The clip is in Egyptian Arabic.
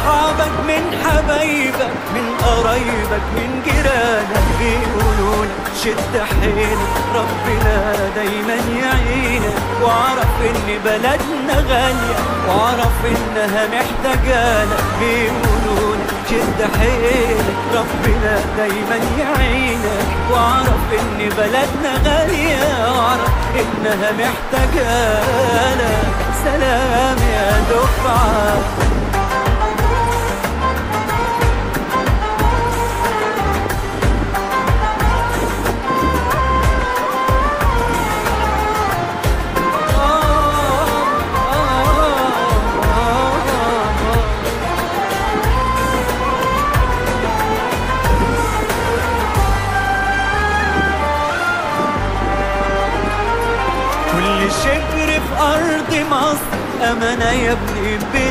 أصحابك من حبايبك من قرايبك من جيرانك بيقولوا لك شد حيلك ربنا دايما يعينك واعرف ان بلدنا غالية واعرف انها محتاجالك بيقولوا لك شد حيلك ربنا دايما يعينك واعرف ان بلدنا غالية واعرف انها محتاجالك سلام يا دفعه كل شبر في أرض مصر أمانة يا ابني